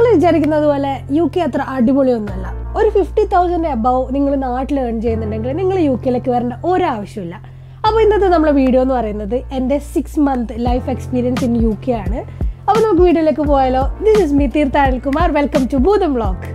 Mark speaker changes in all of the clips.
Speaker 1: വിചാരിക്കുന്നത് പോലെ U K അത്ര അടിപൊളിയൊന്നുമല്ല ഒരു ഫിഫ്റ്റി തൗസൻഡ് എബവ് നിങ്ങൾ നാട്ടിൽ ഏൺ ചെയ്യുന്നുണ്ടെങ്കിൽ നിങ്ങൾ യു കെയിലേക്ക് വരേണ്ട ഒരാവശ്യമില്ല അപ്പോൾ ഇന്നത്തെ നമ്മുടെ വീഡിയോ എന്ന് പറയുന്നത് എൻ്റെ six month life experience in U K ആണ് അപ്പോൾ നമുക്ക് വീഡിയോയിലേക്ക് പോയാലോ this is me Theertha Anilkumar welcome to Bhootham vlog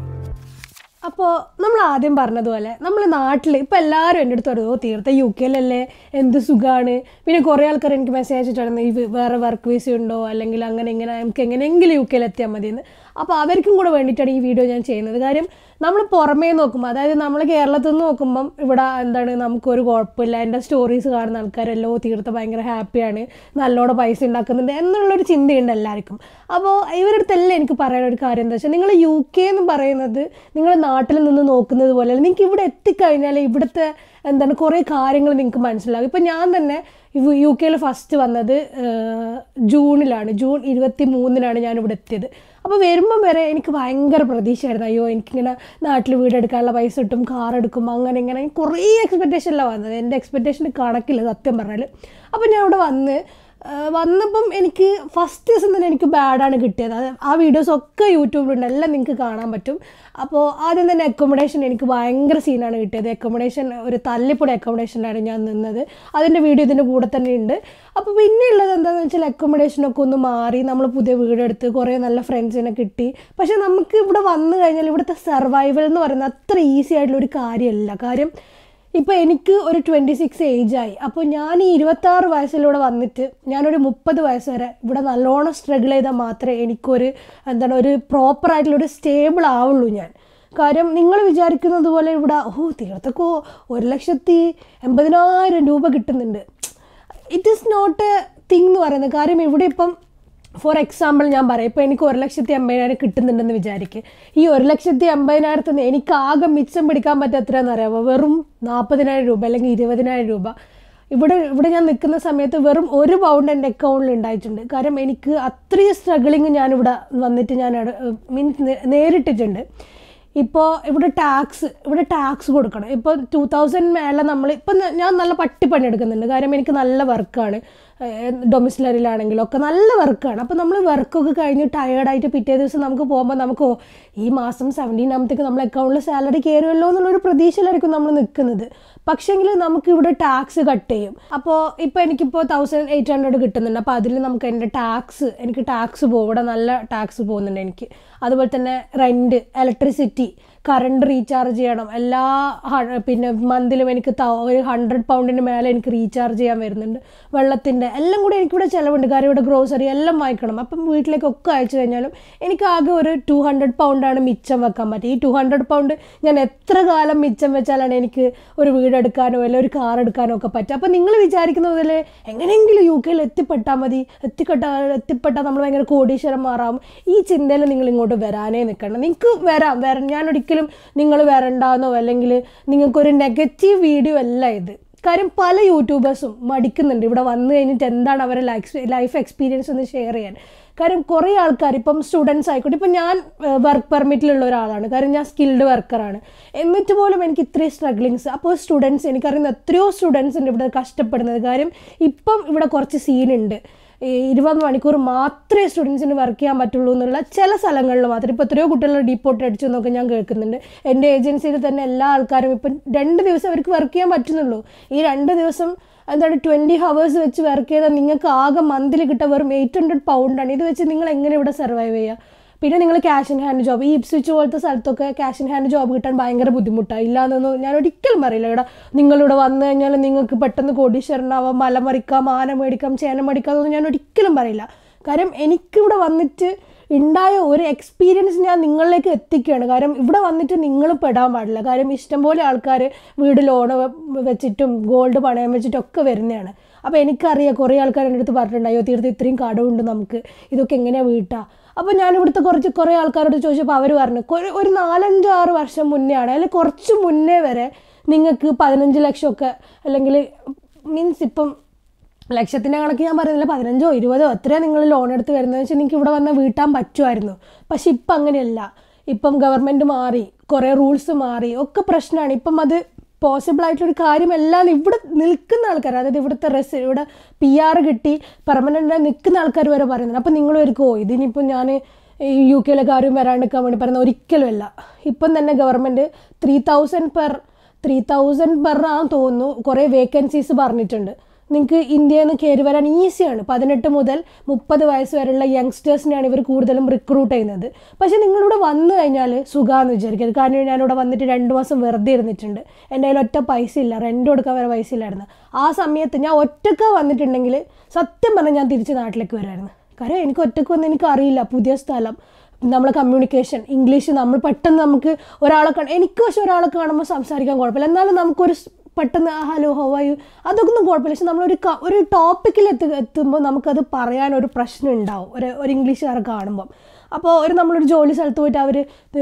Speaker 1: അപ്പോൾ നമ്മൾ ആദ്യം പറഞ്ഞതുപോലെ നമ്മൾ നാട്ടിൽ ഇപ്പോൾ എല്ലാവരും എൻ്റെ അടുത്ത് പറയുമോ തീർത്ത യു കെയിലല്ലേ എന്ത് സുഖമാണ് പിന്നെ കുറേ ആൾക്കാർ എനിക്ക് മെസ്സേജ് അയച്ചിട്ടാണ് ഈ വേറെ വർക്ക് വിസ ഉണ്ടോ അല്ലെങ്കിൽ അങ്ങനെ ഇങ്ങനെ നമുക്ക് എങ്ങനെയെങ്കിലും യു കെയിൽ എത്തിയാൽ മതിയെന്ന് അപ്പോൾ അവർക്കും കൂടെ വേണ്ടിയിട്ടാണ് ഈ വീഡിയോ ഞാൻ ചെയ്യുന്നത് കാര്യം നമ്മൾ പുറമേ നോക്കുമ്പോൾ അതായത് നമ്മൾ കേരളത്തിൽ നിന്ന് നോക്കുമ്പം ഇവിടെ എന്താണ് നമുക്കൊരു കുഴപ്പമില്ല എൻ്റെ സ്റ്റോറീസ് കാണുന്ന ആൾക്കാരെല്ലോ തീർത്ത ഭയങ്കര ഹാപ്പിയാണ് നല്ലോണം പൈസ ഉണ്ടാക്കുന്നുണ്ട് എന്നുള്ളൊരു ചിന്തയുണ്ട് എല്ലാവർക്കും അപ്പോൾ ഇവരുടെ അടുത്തെല്ലാം എനിക്ക് പറയാനുള്ള ഒരു കാര്യം എന്താ വെച്ചാൽ നിങ്ങൾ യു കെ എന്ന് പറയുന്നത് നിങ്ങൾ നാട്ടിൽ നിന്ന് നോക്കുന്നത് പോലെ അല്ല നിങ്ങൾക്ക് ഇവിടെ എത്തിക്കഴിഞ്ഞാൽ ഇവിടുത്തെ എന്താണ് കുറേ കാര്യങ്ങൾ നിങ്ങൾക്ക് മനസ്സിലാകും ഇപ്പം ഞാൻ തന്നെ യു കെയിൽ ഫസ്റ്റ് വന്നത് ഏഹ്, ജൂണിലാണ് ജൂൺ ഇരുപത്തി മൂന്നിനാണ് ഞാൻ ഇവിടെ എത്തിയത് അപ്പോൾ വരുമ്പം വരെ എനിക്ക് ഭയങ്കര പ്രതീക്ഷയായിരുന്നു അയ്യോ എനിക്കിങ്ങനെ നാട്ടിൽ വീടെടുക്കാനുള്ള പൈസ കിട്ടും കാർ എടുക്കും അങ്ങനെ ഇങ്ങനെ കുറേ എക്സ്പെക്റ്റേഷനിലാണ് വന്നത് എൻ്റെ എക്സ്പെക്റ്റേഷൻ കണക്കില്ല സത്യം പറഞ്ഞാൽ അപ്പോൾ ഞാൻ ഇവിടെ വന്ന് ആ, വന്നപ്പം എനിക്ക് ഫസ്റ്റ് ദിവസം തന്നെ എനിക്ക് ബാഡാണ് കിട്ടിയത് അത് ആ വീഡിയോസ് ഒക്കെ യൂട്യൂബിലുണ്ട് എല്ലാം നിങ്ങൾക്ക് കാണാൻ പറ്റും അപ്പോൾ ആദ്യം തന്നെ അക്കോമഡേഷൻ എനിക്ക് ഭയങ്കര സീനാണ് കിട്ടിയത് അക്കോമഡേഷൻ ഒരു തല്ലിപ്പൊടി അക്കോമഡേഷനിലാണ് ഞാൻ നിന്നത് അതിൻ്റെ വീഡിയോ ഇതിൻ്റെ കൂടെ തന്നെ ഉണ്ട് അപ്പോൾ പിന്നെ ഉള്ളത് എന്താണെന്ന് വെച്ചാൽ അക്കോമഡേഷനൊക്കെ ഒന്ന് മാറി നമ്മൾ പുതിയ വീടെടുത്ത് കുറേ നല്ല ഫ്രണ്ട്സിനെ കിട്ടി പക്ഷേ നമുക്ക് ഇവിടെ വന്നു കഴിഞ്ഞാൽ ഇവിടുത്തെ സർവൈവൽ എന്ന് പറയുന്നത് അത്ര ഈസി ആയിട്ടുള്ള ഒരു കാര്യമല്ല കാര്യം ഇപ്പോൾ എനിക്ക് ഒരു ട്വൻറ്റി സിക്സ് ഏജായി അപ്പോൾ ഞാൻ ഈ ഇരുപത്താറ് വയസ്സിലൂടെ വന്നിട്ട് ഞാനൊരു മുപ്പത് വയസ്സ് വരെ ഇവിടെ നല്ലോണം സ്ട്രഗിൾ ചെയ്താൽ മാത്രമേ എനിക്കൊരു എന്താണ് ഒരു പ്രോപ്പറായിട്ടുള്ള ഒരു സ്റ്റേബിൾ ആവുള്ളൂ ഞാൻ കാര്യം നിങ്ങൾ വിചാരിക്കുന്നത് പോലെ ഇവിടെ ഓ തീർത്തക്കോ ഒരു ലക്ഷത്തി എൺപതിനായിരം രൂപ കിട്ടുന്നുണ്ട് it is not a thing എന്ന് പറയുന്നത് കാര്യം ഇവിടെ ഇപ്പം ഫോർ എക്സാമ്പിൾ ഞാൻ പറയാം ഇപ്പോൾ എനിക്ക് ഒരു ലക്ഷത്തി അമ്പതിനായിരം കിട്ടുന്നുണ്ടെന്ന് വിചാരിക്കുക ഈ ഒരു ലക്ഷത്തി അമ്പതിനായിരത്തിൽ നിന്ന് എനിക്ക് ആകെ മിച്ചം പിടിക്കാൻ പറ്റുക എത്രയാണെന്ന് അറിയാമോ വെറും നാൽപ്പതിനായിരം രൂപ അല്ലെങ്കിൽ ഇരുപതിനായിരം രൂപ ഇവിടെ ഇവിടെ ഞാൻ നിൽക്കുന്ന സമയത്ത് വെറും ഒരു പൗണ്ട് എൻ്റെ അക്കൗണ്ടിൽ ഉണ്ടായിട്ടുണ്ട് കാരണം എനിക്ക് അത്രയും സ്ട്രഗിളിങ് ഞാനിവിടെ വന്നിട്ട് ഞാൻ മീൻസ് നേരിട്ടിട്ടുണ്ട് ഇപ്പോൾ ഇവിടെ ടാക്സ് ഇവിടെ ടാക്സ് കൊടുക്കണം ഇപ്പോൾ ടു തൗസൻഡ് മേലെ നമ്മൾ ഇപ്പം ഞാൻ നല്ല പട്ടിപ്പണി എടുക്കുന്നുണ്ട് കാര്യം എനിക്ക് നല്ല വർക്കാണ് ഡൊമിസിലറിയിലാണെങ്കിലും ഒക്കെ നല്ല വർക്കാണ് അപ്പോൾ നമ്മൾ വർക്കൊക്കെ കഴിഞ്ഞ് ടയേർഡായിട്ട് പിറ്റേ ദിവസം നമുക്ക് പോകുമ്പോൾ നമുക്ക് ഓ, ഈ മാസം സെവൻറ്റീൻ ആകുമ്പോഴത്തേക്ക് നമ്മൾ അക്കൗണ്ടിൽ സാലറി കയറുമല്ലോ എന്നുള്ളൊരു പ്രതീക്ഷയിലായിരിക്കും നമ്മൾ നിൽക്കുന്നത് പക്ഷേങ്കിൽ നമുക്ക് ഇവിടെ ടാക്സ് കട്ട് ചെയ്യും അപ്പോൾ ഇപ്പോൾ എനിക്കിപ്പോൾ തൗസൻഡ് എയ്റ്റ് ഹൺഡ്രഡ് കിട്ടുന്നുണ്ട് അപ്പോൾ അതിൽ നമുക്ക് എൻ്റെ ടാക്സ് എനിക്ക് ടാക്സ് പോകും ഇവിടെ നല്ല ടാക്സ് പോകുന്നുണ്ട് എനിക്ക് അതുപോലെ തന്നെ റെൻറ്റ് ഇലക്ട്രിസിറ്റി കറണ്ട് റീചാർജ് ചെയ്യണം എല്ലാ ഹ- പിന്നെ മന്തിലും എനിക്ക് ത- ഒരു ഹൺഡ്രഡ് പൗണ്ടിന് മേലെ എനിക്ക് റീചാർജ് ചെയ്യാൻ വരുന്നുണ്ട് വെള്ളത്തിൻ്റെ എല്ലാം കൂടി എനിക്കിവിടെ ചിലവുണ്ട് കാര്യം ഇവിടെ ഗ്രോസറി എല്ലാം വാങ്ങിക്കണം അപ്പം വീട്ടിലേക്കൊക്കെ അയച്ചു കഴിഞ്ഞാലും എനിക്ക് ആകെ ഒരു ടു ഹൺഡ്രഡ് പൗണ്ടാണ് മിച്ചം വെക്കാൻ പറ്റുക ഈ ടു ഹൺഡ്രഡ് പൗണ്ട് ഞാൻ എത്ര കാലം മിച്ചം വെച്ചാലാണ് എനിക്ക് ഒരു വീടെടുക്കാനോ അല്ലെങ്കിൽ ഒരു കാർ എടുക്കാനോ ഒക്കെ പറ്റുക അപ്പോൾ നിങ്ങൾ വിചാരിക്കുന്ന പോലെ എങ്ങനെയെങ്കിലും യു കെയിൽ എത്തിപ്പെട്ടാൽ മതി എത്തിപ്പെട്ടാ എത്തിപ്പെട്ടാൽ നമ്മൾ ഭയങ്കര കോടീശ്വരന്മാരാവും ഈ ചിന്തയിൽ നിങ്ങൾ ഇങ്ങോട്ട് വരാനേ നിൽക്കണം നിങ്ങൾക്ക് വരാം വരാൻ ഞാൻ ഒരിക്കലും നിങ്ങൾ വരണ്ടാന്നോ അല്ലെങ്കിൽ നിങ്ങൾക്കൊരു നെഗറ്റീവ് വീഡിയോ അല്ല ഇത് കാര്യം പല യൂട്യൂബേഴ്സും മടിക്കുന്നുണ്ട് ഇവിടെ വന്നു കഴിഞ്ഞിട്ട് എന്താണ് അവരുടെ ലൈഫ് ലൈഫ് എക്സ്പീരിയൻസ് എന്ന് ഷെയർ ചെയ്യാൻ കാര്യം കുറേ ആൾക്കാർ ഇപ്പം സ്റ്റുഡൻസ് ആയിക്കോട്ടെ ഇപ്പം ഞാൻ വർക്ക് പെർമിറ്റിലുള്ള ഒരാളാണ് കാര്യം ഞാൻ സ്കിൽഡ് വർക്കറാണ് എന്നിട്ട് പോലും എനിക്ക് ഇത്രയും സ്ട്രഗ്ലിങ്സ് അപ്പോൾ സ്റ്റുഡൻസ് എനിക്കറിയുന്ന എത്രയോ സ്റ്റുഡൻസ് ഉണ്ട് ഇവിടെ കഷ്ടപ്പെടുന്നത് കാര്യം ഇപ്പം ഇവിടെ കുറച്ച് സീനുണ്ട് ഈ ഇരുപത് മണിക്കൂർ മാത്രമേ സ്റ്റുഡൻസിന് വർക്ക് ചെയ്യാൻ പറ്റുള്ളൂ എന്നുള്ള ചില സ്ഥലങ്ങളിൽ മാത്രം ഇപ്പോൾ എത്രയോ കുട്ടികൾ ഡീപ്പോർട്ട് അടിച്ചു എന്നൊക്കെ ഞാൻ കേൾക്കുന്നുണ്ട് എൻ്റെ ഏജൻസിയിൽ തന്നെ എല്ലാ ആൾക്കാരും ഇപ്പം രണ്ട് ദിവസം അവർക്ക് വർക്ക് ചെയ്യാൻ പറ്റുന്നുള്ളൂ ഈ രണ്ട് ദിവസം എന്താണ് ട്വൻറ്റി ഹവേഴ്സ് വെച്ച് വർക്ക് ചെയ്താൽ നിങ്ങൾക്ക് ആകെ മന്തിൽ കിട്ടുക വെറും എയ്റ്റ് ഹൺഡ്രഡ് പൗണ്ടാണ് ഇത് വെച്ച് നിങ്ങൾ എങ്ങനെ ഇവിടെ സർവൈവ് ചെയ്യുക പിന്നെ നിങ്ങൾ ക്യാഷ് ഇൻ ഹാൻഡ് ജോബ് ഈ ഇപ്സ്വിച്ച് പോലത്തെ സ്ഥലത്തൊക്കെ ക്യാഷ് ഇൻ ഹാൻഡ് ജോബ് കിട്ടാൻ ഭയങ്കര ബുദ്ധിമുട്ടാണ് ഇല്ലാന്നൊന്നും ഞാൻ ഒരിക്കലും പറയില്ല ഇവിടെ നിങ്ങളിവിടെ വന്നു കഴിഞ്ഞാൽ നിങ്ങൾക്ക് പെട്ടെന്ന് കോടീശ്വരനാവാം മല മറിക്കാം ആന മേടിക്കാം ചേന മേടിക്കാം എന്നൊന്നും ഞാൻ ഒരിക്കലും പറയില്ല കാര്യം എനിക്കിവിടെ വന്നിട്ട് ഉണ്ടായ ഒരു എക്സ്പീരിയൻസ് ഞാൻ നിങ്ങളിലേക്ക് എത്തിക്കുകയാണ് കാര്യം ഇവിടെ വന്നിട്ട് നിങ്ങൾ പെടാൻ പാടില്ല കാര്യം ഇഷ്ടംപോലെ ആൾക്കാർ വീട് ലോണ് വെച്ചിട്ടും ഗോൾഡ് പണയം വെച്ചിട്ടും ഒക്കെ വരുന്നതാണ് അപ്പോൾ എനിക്കറിയാം കുറേ ആൾക്കാർ എൻ്റെ അടുത്ത് പറഞ്ഞിട്ടുണ്ട് അയ്യോ തീർത്ത് ഇത്രയും കടമുണ്ട് നമുക്ക് ഇതൊക്കെ എങ്ങനെയാണ് വീട്ടാ അപ്പോൾ ഞാൻ ഇവിടുത്തെ കുറച്ച് കുറേ ആൾക്കാരോട് ചോദിച്ചപ്പോൾ അവർ പറഞ്ഞു "കൊ- ഒരു നാലഞ്ചോ ആറ് വർഷം മുന്നേ ആണ് അല്ലെങ്കിൽ കുറച്ച് മുന്നേ വരെ നിങ്ങൾക്ക് പതിനഞ്ച് ലക്ഷമൊക്കെ അല്ലെങ്കിൽ മീൻസ് ഇപ്പം ലക്ഷത്തിൻ്റെ കണക്ക് ഞാൻ പറയുന്നില്ല പതിനഞ്ചോ ഇരുപതോ എത്രയാണ് നിങ്ങൾ ലോൺ എടുത്ത് വരുന്നത് വെച്ചാൽ നിങ്ങൾക്ക് ഇവിടെ വന്നാൽ വീട്ടാൻ പറ്റുമായിരുന്നു പക്ഷെ ഇപ്പം അങ്ങനെയല്ല ഇപ്പം ഗവൺമെൻറ് മാറി കുറേ റൂൾസ് മാറി ഒക്കെ പ്രശ്നമാണ് ഇപ്പം അത് പോസിബിൾ ആയിട്ടുള്ള ഒരു കാര്യമല്ല എന്ന് ഇവിടെ നിൽക്കുന്ന ആൾക്കാർ അതായത് ഇവിടുത്തെ റെസ് ഇവിടെ പി ആർ കിട്ടി പെർമനൻ്റ് നിൽക്കുന്ന ആൾക്കാർ വരെ പറയുന്നുണ്ട് അപ്പം നിങ്ങൾ ഒരുക്കോ ഇതിനിപ്പോൾ ഞാൻ ഈ യു കെയിലൊക്കെ ആരും വരാണ്ടിരിക്കാൻ വേണ്ടി പറയുന്ന ഒരിക്കലും അല്ല ഇപ്പം തന്നെ government three thousand per three thousand per ആണെന്ന് തോന്നുന്നു കുറേ വേക്കൻസീസ് പറഞ്ഞിട്ടുണ്ട് നിങ്ങൾക്ക് ഇന്ത്യയിൽ നിന്ന് കയറി വരാൻ ഈസിയാണ് പതിനെട്ട് മുതൽ മുപ്പത് വയസ്സ് വരെയുള്ള യങ്സ്റ്റേഴ്സിനെയാണ് ഇവർ കൂടുതലും റിക്രൂട്ട് ചെയ്യുന്നത് പക്ഷേ നിങ്ങളിവിടെ വന്നു കഴിഞ്ഞാൽ സുഖമാണെന്ന് വിചാരിക്കരുത് കാരണം ഞാനിവിടെ വന്നിട്ട് രണ്ട് മാസം വെറുതെ ഇരുന്നിട്ടുണ്ട് എൻ്റെ കയ്യിൽ ഒറ്റ പൈസ ഇല്ല റെൻ്റ് കൊടുക്കാൻ വരെ പൈസ ഇല്ലായിരുന്നു ആ സമയത്ത് ഞാൻ ഒറ്റക്ക വന്നിട്ടുണ്ടെങ്കിൽ സത്യം പറഞ്ഞാൽ ഞാൻ തിരിച്ച് നാട്ടിലേക്ക് വരുമായിരുന്നു കാരണം എനിക്ക് ഒറ്റക്ക് വന്ന് എനിക്ക് അറിയില്ല പുതിയ സ്ഥലം നമ്മളെ കമ്മ്യൂണിക്കേഷൻ ഇംഗ്ലീഷ് നമ്മൾ പെട്ടെന്ന് നമുക്ക് ഒരാളെ കാണ എനിക്ക് പക്ഷെ ഒരാളെ കാണുമ്പോൾ സംസാരിക്കാൻ കുഴപ്പമില്ല എന്നാലും നമുക്കൊരു സ് പെട്ടെന്ന് ഹലോ ഹോ ആയു അതൊക്കെ ഒന്നും കുഴപ്പമില്ല പക്ഷെ നമ്മളൊരു ക- ഒരു ടോപ്പിക്കിൽ എത്തി എത്തുമ്പോൾ നമുക്കത് പറയാൻ ഒരു പ്രശ്നം ഉണ്ടാവും ഒരു ഒരു ഇംഗ്ലീഷുകാരെ കാണുമ്പം അപ്പോൾ ഒരു നമ്മളൊരു ജോലി സ്ഥലത്ത് പോയിട്ട് അവർ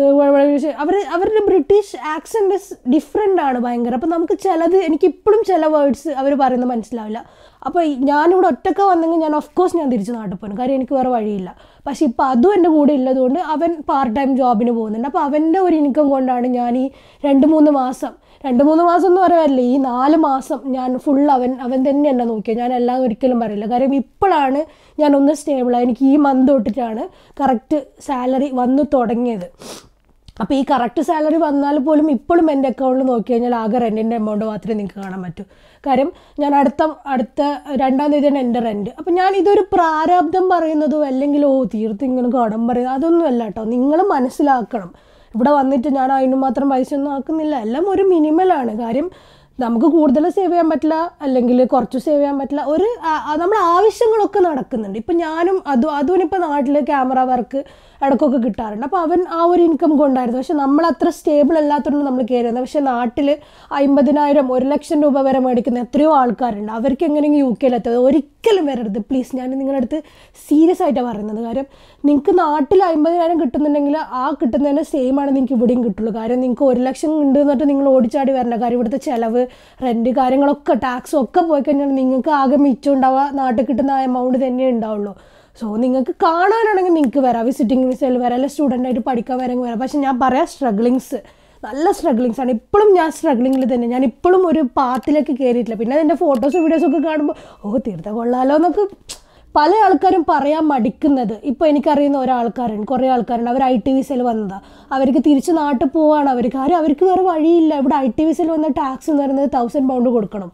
Speaker 1: അവർ അവരുടെ ബ്രിട്ടീഷ് ആക്സെൻറ്റ് ഡിഫറെൻ്റ് ആണ് ഭയങ്കര അപ്പോൾ നമുക്ക് ചിലത് എനിക്കിപ്പോഴും ചില വേർഡ്സ് അവർ പറയുന്നത് മനസ്സിലാവില്ല അപ്പോൾ ഈ ഞാനിവിടെ ഒറ്റക്ക വന്നെങ്കിൽ ഞാൻ ഓഫ് കോഴ്സ് ഞാൻ തിരിച്ച് നാട്ടിൽ പോകും കാര്യം എനിക്ക് വേറെ വഴിയില്ല പക്ഷേ ഇപ്പോൾ അതും എൻ്റെ കൂടെ ഉള്ളതുകൊണ്ട് അവൻ പാർട്ട് ടൈം ജോബിന് പോകുന്നുണ്ട് അപ്പോൾ അവൻ്റെ ഒരു ഇൻകം കൊണ്ടാണ് ഞാൻ ഈ രണ്ട് മൂന്ന് മാസം രണ്ട് മൂന്ന് മാസം എന്ന് പറയാറില്ല ഈ നാല് മാസം ഞാൻ ഫുൾ അവൻ അവൻ തന്നെ എന്നെ നോക്കിയത് ഞാൻ എല്ലാം ഒരിക്കലും പറയില്ല കാര്യം ഇപ്പോഴാണ് ഞാൻ ഒന്ന് സ്റ്റേബിളായി എനിക്ക് ഈ മന്ത് തൊട്ടിട്ടാണ് കറക്റ്റ് സാലറി വന്നു തുടങ്ങിയത് അപ്പോൾ ഈ കറക്റ്റ് സാലറി വന്നാൽ പോലും ഇപ്പോഴും എൻ്റെ അക്കൗണ്ടിൽ നോക്കി കഴിഞ്ഞാൽ ആകെ റെൻറ്റിൻ്റെ എമൗണ്ട് മാത്രമേ നിങ്ങൾക്ക് കാണാൻ പറ്റൂ കാര്യം ഞാൻ അടുത്ത അടുത്ത രണ്ടാം തീയതിയാണ് എൻ്റെ റെൻറ്റ് അപ്പം ഞാൻ ഇതൊരു പ്രാരാബ്ദം പറയുന്നതോ അല്ലെങ്കിൽ ഓ തീർത്ത് ഇങ്ങനെ കടം പറയുന്നത് അതൊന്നും അല്ല കേട്ടോ നിങ്ങൾ മനസ്സിലാക്കണം ഇവിടെ വന്നിട്ട് ഞാൻ അതിന് മാത്രം പൈസ ഒന്നും ആക്കുന്നില്ല എല്ലാം ഒരു മിനിമലാണ് കാര്യം നമുക്ക് കൂടുതൽ സേവ് ചെയ്യാൻ പറ്റില്ല അല്ലെങ്കിൽ കുറച്ച് സേവ് ചെയ്യാൻ പറ്റില്ല ഒരു ആ- ആ നമ്മുടെ ആവശ്യങ്ങളൊക്കെ നടക്കുന്നുണ്ട് ഇപ്പം ഞാനും അതു അതുവിനിപ്പോൾ നാട്ടിൽ ക്യാമറ വർക്ക് ഇടയ്ക്കൊക്കെ കിട്ടാറുണ്ട് അപ്പോൾ അവൻ ആ ഒരു ഇൻകം കൊണ്ടായിരുന്നു പക്ഷെ നമ്മൾ അത്ര സ്റ്റേബിൾ അല്ലാത്തതുകൊണ്ട് നമ്മൾ കയറി വന്നത് പക്ഷെ നാട്ടിൽ അമ്പതിനായിരം ഒരു ലക്ഷം രൂപ വരെ മേടിക്കുന്ന എത്രയോ ആൾക്കാരുണ്ട് അവർക്ക് എങ്ങനെയെങ്കിലും യു കെയിലെത്തത് ഒരിക്കലും വരരുത് പ്ലീസ് ഞാൻ നിങ്ങളുടെ അടുത്ത് സീരിയസ് ആയിട്ടാണ് പറയുന്നത് കാര്യം നിങ്ങൾക്ക് നാട്ടിൽ അമ്പതിനായിരം കിട്ടുന്നുണ്ടെങ്കിൽ ആ കിട്ടുന്നതിന് സെയിം ആണ് നിങ്ങൾക്ക് ഇവിടെയും കിട്ടുള്ളൂ കാര്യം നിങ്ങൾക്ക് ഒരു ലക്ഷം ഉണ്ട് എന്നിട്ട് നിങ്ങൾ ഓടിച്ചാടി വരണ്ട കാര്യം ഇവിടുത്തെ ചിലവ് റെൻറ്റ് കാര്യങ്ങളൊക്കെ ടാക്സും ഒക്കെ പോയി കഴിഞ്ഞാൽ നിങ്ങൾക്ക് ആകെ മിച്ചം ഉണ്ടാവുക നാട്ടിൽ കിട്ടുന്ന ആ എമൗണ്ട് തന്നെ ഉണ്ടാവുള്ളൂ സോ നിങ്ങൾക്ക് കാണാനാണെങ്കിൽ നിങ്ങൾക്ക് വരാം വിസിറ്റിംഗ് വിസയിൽ വരാം അല്ലെങ്കിൽ സ്റ്റുഡൻ്റ് ആയിട്ട് പഠിക്കാൻ വരാമെങ്കിൽ വരാം പക്ഷെ ഞാൻ പറയാം സ്ട്രഗ്ലിങ്സ് നല്ല സ്ട്രഗ്ലിങ്സ് ആണ് ഇപ്പോഴും ഞാൻ സ്ട്രഗ്ലിങ്ങിൽ തന്നെ ഞാൻ ഇപ്പോഴും ഒരു പാത്തിലേക്ക് കയറിയിട്ടില്ല പിന്നെ എൻ്റെ ഫോട്ടോസും വീഡിയോസും ഒക്കെ കാണുമ്പോൾ ഓ തീർത്ത കൊള്ളാലോ എന്നൊക്കെ പല ആൾക്കാരും പറയാൻ മടിക്കുന്നത് ഇപ്പോൾ എനിക്കറിയുന്ന ഒരാൾക്കാരുണ്ട് കുറേ ആൾക്കാരുണ്ട് അവർ ഐ ടി വിസയിൽ വന്നതാണ് അവർക്ക് തിരിച്ച് നാട്ടിൽ പോവാണ് അവർ കാര്യം അവർക്ക് വേറെ വഴിയില്ല ഇവിടെ ഐ ടി വിസയിൽ വന്ന ടാക്സ് എന്ന് പറയുന്നത് തൗസൻഡ് പൗണ്ട് കൊടുക്കണം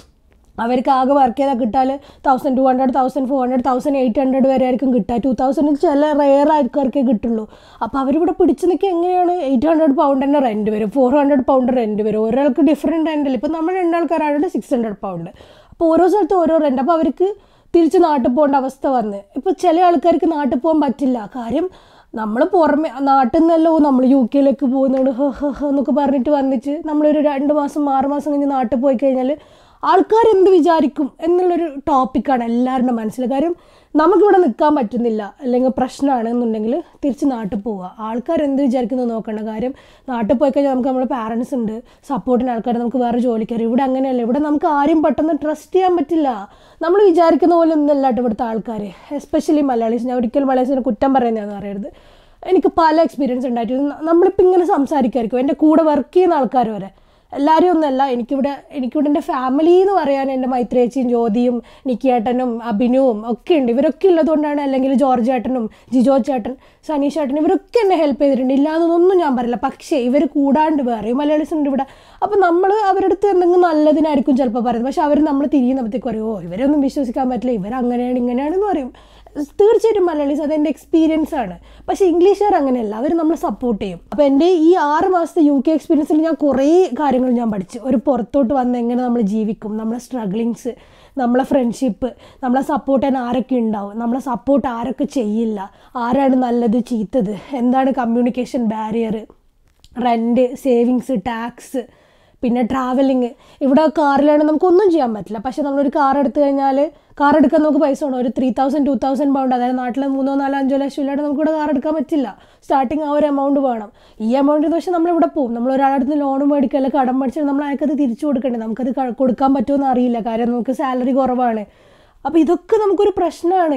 Speaker 1: അവർക്ക് ആകെ വർക്ക് ചെയ്താൽ കിട്ടാൽ thousand two hundred thousand four hundred thousand eight hundred വരെ ആയിരിക്കും കിട്ടുക ടു തൗസൻഡിൽ ചില റെയർ ആൾക്കാർക്കേ കിട്ടുള്ളൂ അപ്പോൾ അവരിവിടെ പിടിച്ച് നിൽക്കുക എങ്ങനെയാണ് എയ്റ്റ് ഹൺഡ്രഡ് പൗണ്ട് തന്നെ റെൻറ്റ് വരും ഫോർ ഹൺഡ്രഡ് പൗണ്ട് റെൻറ്റ് വരും ഒരാൾക്ക് ഡിഫറെൻറ്റ് റെൻറ്റിൽ ഇപ്പോൾ നമ്മൾ രണ്ടാൾക്കാരാണെങ്കിൽ സിക്സ് ഹൺഡ്രഡ് പൗണ്ട് അപ്പോൾ ഓരോ സ്ഥലത്തും ഓരോ റെൻറ്റ് അപ്പോൾ അവർക്ക് തിരിച്ച് നാട്ടിൽ പോകേണ്ട അവസ്ഥ വന്ന് ഇപ്പോൾ ചില ആൾക്കാർക്ക് നാട്ടിൽ പോകാൻ പറ്റില്ല കാര്യം നമ്മൾ പുറമെ നാട്ടിൽ നിന്നല്ലോ നമ്മൾ യു കെയിലേക്ക് പോകുന്നുണ്ട് ഹ ഹ ഹ എന്നൊക്കെ പറഞ്ഞിട്ട് വന്നിട്ട് നമ്മളൊരു രണ്ട് മാസം ആറ് മാസം കഴിഞ്ഞ് നാട്ടിൽ പോയി കഴിഞ്ഞാൽ ആൾക്കാർ എന്ത് വിചാരിക്കും എന്നുള്ളൊരു ടോപ്പിക്കാണ് എല്ലാവരുടെ മനസ്സിൽ കാര്യം നമുക്കിവിടെ നിൽക്കാൻ പറ്റുന്നില്ല അല്ലെങ്കിൽ പ്രശ്നമാണ് എന്നുണ്ടെങ്കിൽ തിരിച്ച് നാട്ടിൽ പോവുക ആൾക്കാർ എന്ത് വിചാരിക്കുന്നത് നോക്കേണ്ട കാര്യം നാട്ടിൽ പോയി കഴിഞ്ഞാൽ നമുക്ക് നമ്മുടെ പാരൻസ് ഉണ്ട് സപ്പോർട്ടിന് ആൾക്കാർ നമുക്ക് വേറെ ജോലിക്കാർ ഇവിടെ അങ്ങനെയല്ല ഇവിടെ നമുക്ക് ആരും പെട്ടെന്ന് ട്രസ്റ്റ് ചെയ്യാൻ പറ്റില്ല നമ്മൾ വിചാരിക്കുന്ന പോലെ ഒന്നല്ല കേട്ടോ ഇവിടുത്തെ ആൾക്കാർ എസ്പെഷ്യലി മലയാളീസ് ഞാൻ ഒരിക്കലും മലയാളീസിനെ കുറ്റം പറയുന്നതെന്ന് പറയരുത് എനിക്ക് പല എക്സ്പീരിയൻസ് ഉണ്ടായിട്ടുണ്ട് നമ്മളിപ്പോൾ ഇങ്ങനെ സംസാരിക്കുമായിരിക്കും എൻ്റെ കൂടെ വർക്ക് ചെയ്യുന്ന ആൾക്കാർ വരെ എല്ലാവരും ഒന്നല്ല എനിക്കിവിടെ എനിക്കിവിടെ എൻ്റെ ഫാമിലി എന്ന് പറയാൻ എൻ്റെ മൈത്രേച്ചിയും ജ്യോതിയും നിക്കിയേട്ടനും അഭിനുവും ഒക്കെ ഉണ്ട് ഇവരൊക്കെ ഉള്ളതുകൊണ്ടാണ് അല്ലെങ്കിൽ ജോർജ് ചേട്ടനും ജിജോ ചേട്ടൻ സനീഷ് ചേട്ടൻ ഇവരൊക്കെ എന്നെ ഹെൽപ്പ് ചെയ്തിട്ടുണ്ട് ഇല്ലാന്നൊന്നും ഞാൻ പറയില്ല പക്ഷേ ഇവർ കൂടാണ്ട് വേറെ മലയാളീസ് ഉണ്ട് ഇവിടെ അപ്പോൾ നമ്മൾ അവരുടെ അടുത്ത് എന്തെങ്കിലും നല്ലതിനായിരിക്കും ചിലപ്പോൾ പറയുന്നത് പക്ഷെ അവർ നമ്മൾ തിരിയുന്നപ്പോഴത്തേക്ക് പറയും ഓ ഇവരൊന്നും വിശ്വസിക്കാൻ പറ്റില്ല ഇവരങ്ങനെയാണ് ഇങ്ങനെയാണെന്ന് പറയും തീർച്ചയായിട്ടും മലയാളീസ് അതെൻ്റെ എക്സ്പീരിയൻസ് ആണ് പക്ഷേ ഇംഗ്ലീഷുകാർ അങ്ങനെയല്ല അവർ നമ്മളെ സപ്പോർട്ട് ചെയ്യും അപ്പോൾ എൻ്റെ ഈ ആറ് മാസത്തെ യു കെ എക്സ്പീരിയൻസിൽ ഞാൻ കുറേ കാര്യങ്ങൾ ഞാൻ പഠിച്ചു ഒരു പുറത്തോട്ട് വന്ന് എങ്ങനെ നമ്മൾ ജീവിക്കും നമ്മളെ സ്ട്രഗ്ലിങ്സ് നമ്മളെ ഫ്രണ്ട്ഷിപ്പ് നമ്മളെ സപ്പോർട്ട് ചെയ്യാൻ ആരൊക്കെ ഉണ്ടാവും നമ്മളെ സപ്പോർട്ട് ആരൊക്കെ ചെയ്യില്ല ആരാണ് നല്ലത് ചീത്തത് എന്താണ് communication barrier rent savings tax പിന്നെ ട്രാവലിങ് ഇവിടെ കാറിലാണ് നമുക്കൊന്നും ചെയ്യാൻ പറ്റില്ല പക്ഷേ നമ്മളൊരു കാർ എടുത്തു കഴിഞ്ഞാൽ കാർ എടുക്കാൻ നമുക്ക് പൈസ വേണം ഒരു three thousand two thousand pound അതായത് നാട്ടിൽ മൂന്നോ നാലോ അഞ്ചോ ലക്ഷം ഇല്ലാണ്ട് നമുക്കിവിടെ കാർ എടുക്കാൻ പറ്റില്ല സ്റ്റാർട്ടിങ് ആ ഒരു എമൗണ്ട് വേണം ഈ എമൗണ്ടിന് പക്ഷേ നമ്മളിവിടെ പോകും നമ്മൾ ഒരാളുടെ അടുത്ത് ലോൺ മേടിക്കുക അല്ലെങ്കിൽ കടം മേടിച്ചാൽ നമ്മൾ അയാൾക്കത് തിരിച്ചു കൊടുക്കണ്ടേ നമുക്കത് ക- കൊടുക്കാൻ പറ്റുമെന്ന് അറിയില്ല കാര്യം നമുക്ക് സാലറി കുറവാണ് അപ്പോൾ ഇതൊക്കെ നമുക്കൊരു പ്രശ്നമാണ്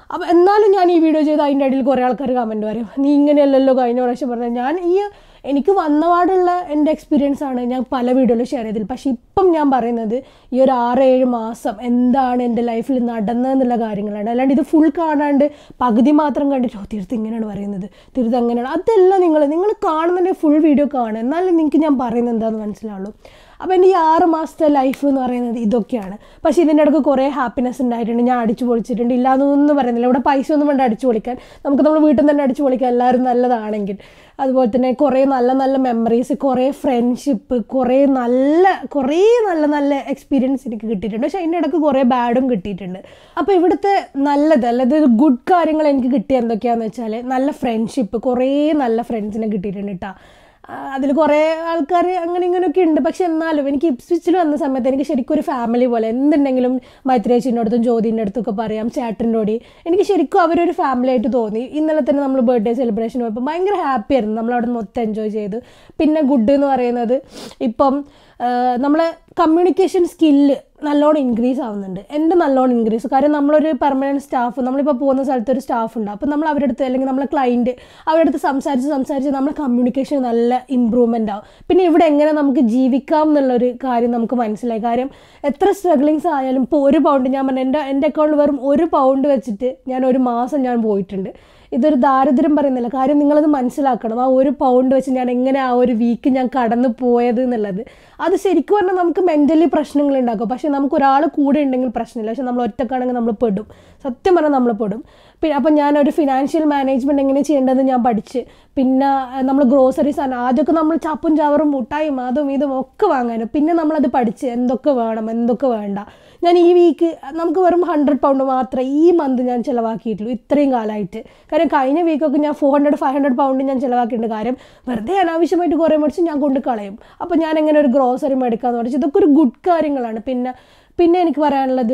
Speaker 1: അപ്പം എന്നാലും ഞാൻ ഈ വീഡിയോ ചെയ്ത് അതിൻ്റെ ഇടയിൽ കുറേ ആൾക്കാർ കമൻറ്റ് പറയും നീ ഇങ്ങനെയല്ലല്ലോ കഴിഞ്ഞ പ്രാവശ്യം പറഞ്ഞത് ഞാൻ ഈ എനിക്ക് വന്നപാടുള്ള എൻ്റെ എക്സ്പീരിയൻസ് ആണ് ഞാൻ പല വീഡിയോയിലും ഷെയർ ചെയ്തില്ല പക്ഷേ ഇപ്പം ഞാൻ പറയുന്നത് ഈ ഒരു ആറ് ഏഴ് മാസം എന്താണ് എൻ്റെ ലൈഫിൽ നടന്നതെന്നുള്ള കാര്യങ്ങളാണ് അല്ലാണ്ട് ഇത് ഫുൾ കാണാണ്ട് പകുതി മാത്രം കണ്ടിട്ട് ഓ തീർത്ത് ഇങ്ങനെയാണ് പറയുന്നത് തീർത്ത് അങ്ങനെയാണ് അതല്ല നിങ്ങൾ നിങ്ങൾ കാണുന്നതിൻ്റെ ഫുൾ വീഡിയോ കാണുക എന്നാലും നിങ്ങൾക്ക് ഞാൻ പറയുന്നത് എന്താണെന്ന് മനസ്സിലാവുള്ളൂ അപ്പോൾ എൻ്റെ ഈ ആറ് മാസത്തെ ലൈഫ് എന്ന് പറയുന്നത് ഇതൊക്കെയാണ് പക്ഷേ ഇതിൻ്റെ ഇടയ്ക്ക് കുറേ ഹാപ്പിനെസ് ഉണ്ടായിട്ടുണ്ട് ഞാൻ അടിച്ചു പൊളിച്ചിട്ടുണ്ട് ഇല്ലാന്നൊന്നും പറയുന്നില്ല ഇവിടെ പൈസ ഒന്നും വേണ്ട അടിച്ചു പൊളിക്കാൻ നമുക്ക് നമ്മൾ വീട്ടിൽ നിന്ന് തന്നെ അടിച്ചു പൊളിക്കാൻ എല്ലാവരും നല്ലതാണെങ്കിൽ അതുപോലെ തന്നെ കുറേ നല്ല നല്ല മെമ്മറീസ് കുറേ ഫ്രണ്ട്ഷിപ്പ് കുറേ നല്ല കുറേ നല്ല നല്ല എക്സ്പീരിയൻസ് എനിക്ക് കിട്ടിയിട്ടുണ്ട് പക്ഷേ അതിൻ്റെ ഇടയ്ക്ക് കുറേ ബാഡും കിട്ടിയിട്ടുണ്ട് അപ്പോൾ ഇവിടുത്തെ നല്ലത് അല്ലാതെ ഗുഡ് കാര്യങ്ങൾ എനിക്ക് കിട്ടിയ എന്തൊക്കെയാണെന്ന് വെച്ചാൽ നല്ല ഫ്രണ്ട്ഷിപ്പ് കുറേ നല്ല ഫ്രണ്ട്സിനെ കിട്ടിയിട്ടുണ്ട് കേട്ടോ അതിൽ കുറേ ആൾക്കാർ അങ്ങനെ ഇങ്ങനെയൊക്കെ ഉണ്ട് പക്ഷെ എന്നാലും എനിക്ക് ഇപ്സ്വിച്ചിൽ വന്ന സമയത്ത് എനിക്ക് ശരിക്കും ഒരു ഫാമിലി പോലെ എന്തുണ്ടെങ്കിലും മൈത്രേച്ചിൻ്റെ അടുത്തും ജ്യോതിൻ്റെ അടുത്തൊക്കെ പറയാം ചേട്ടൻ്റെ കൂടി എനിക്ക് ശരിക്കും അവരൊരു ഫാമിലി ആയിട്ട് തോന്നി ഇന്നലെ തന്നെ നമ്മൾ ബർത്ത്ഡേ സെലിബ്രേഷൻ പോയപ്പോൾ ഭയങ്കര ഹാപ്പി ആയിരുന്നു നമ്മൾ അവിടെ മൊത്തം എൻജോയ് ചെയ്തു പിന്നെ ഗുഡ് എന്ന് പറയുന്നത് ഇപ്പം നമ്മളെ കമ്മ്യൂണിക്കേഷൻ സ്കില്ല് നല്ലോണം ഇൻക്രീസ് ആവുന്നുണ്ട് എൻ്റെ നല്ലോണം ഇൻക്രീസ് കാര്യം നമ്മളൊരു പെർമനൻറ്റ് സ്റ്റാഫ് നമ്മളിപ്പോൾ പോകുന്ന സ്ഥലത്ത് ഒരു സ്റ്റാഫ് ഉണ്ട് അപ്പോൾ നമ്മൾ അവരുടെ അടുത്ത് അല്ലെങ്കിൽ നമ്മളെ ക്ലയൻറ്റ് അവരുടെ അടുത്ത് സംസാരിച്ച് സംസാരിച്ച് നമ്മളെ കമ്മ്യൂണിക്കേഷൻ നല്ല ഇമ്പ്രൂവ്മെൻ്റ് ആവും പിന്നെ ഇവിടെ എങ്ങനെ നമുക്ക് ജീവിക്കാം എന്നുള്ളൊരു കാര്യം നമുക്ക് മനസ്സിലായി കാര്യം എത്ര സ്ട്രഗ്ലിങ്സ് ആയാലും ഇപ്പോൾ ഒരു പൗണ്ട് ഞാൻ പറഞ്ഞു എൻ്റെ എൻ്റെ അക്കൗണ്ടിൽ വെറും ഒരു പൗണ്ട് വെച്ചിട്ട് ഞാൻ ഒരു മാസം ഞാൻ പോയിട്ടുണ്ട് ഇതൊരു ദാരിദ്ര്യം പറയുന്നില്ല കാര്യം നിങ്ങളത് മനസ്സിലാക്കണം ആ ഒരു പൗണ്ട് വെച്ച് ഞാൻ എങ്ങനെ ആ ഒരു വീക്ക് ഞാൻ കടന്നു പോയത് എന്നുള്ളത് അത് ശരിക്കും പറഞ്ഞാൽ നമുക്ക് മെൻ്റലി പ്രശ്നങ്ങൾ ഉണ്ടാക്കും പക്ഷേ നമുക്ക് ഒരാൾ കൂടെ ഉണ്ടെങ്കിൽ പ്രശ്നമില്ല പക്ഷെ നമ്മൾ ഒറ്റക്കാണെങ്കിൽ നമ്മൾ പെടും സത്യം പറഞ്ഞാൽ നമ്മൾ പെടും പിന്നെ അപ്പം ഞാനൊരു ഫിനാൻഷ്യൽ മാനേജ്മെൻറ്റ് എങ്ങനെ ചെയ്യേണ്ടത് ഞാൻ പഠിച്ച് പിന്നെ നമ്മൾ ഗ്രോസറീസ് ആണ് ആദ്യമൊക്കെ നമ്മൾ ചപ്പും ചവറും മുട്ടായും അതും ഇതും ഒക്കെ വാങ്ങാനും പിന്നെ നമ്മളത് പഠിച്ച് എന്തൊക്കെ വേണം എന്തൊക്കെ വേണ്ട ഞാൻ ഈ വീക്ക് നമുക്ക് വെറും ഹൺഡ്രഡ് പൗണ്ട് മാത്രമേ ഈ മന്ത് ഞാൻ ചിലവാക്കിയിട്ടുള്ളൂ ഇത്രയും കാലമായിട്ട് കാര്യം കഴിഞ്ഞ വീക്കൊക്കെ ഞാൻ four hundred five hundred pound ഞാൻ ചിലവാക്കിയിട്ടുണ്ട് കാര്യം വെറുതെ അനാവശ്യമായിട്ട് കുറേ മേടിച്ച് ഞാൻ കൊണ്ട് കളയും അപ്പോൾ ഞാൻ എങ്ങനെ ഒരു ഗ്രോസറി മേടിക്കാമെന്ന് പഠിച്ചു ഇതൊക്കെ ഒരു ഗുഡ് കാര്യങ്ങളാണ് പിന്നെ പിന്നെ എനിക്ക് പറയാനുള്ളത്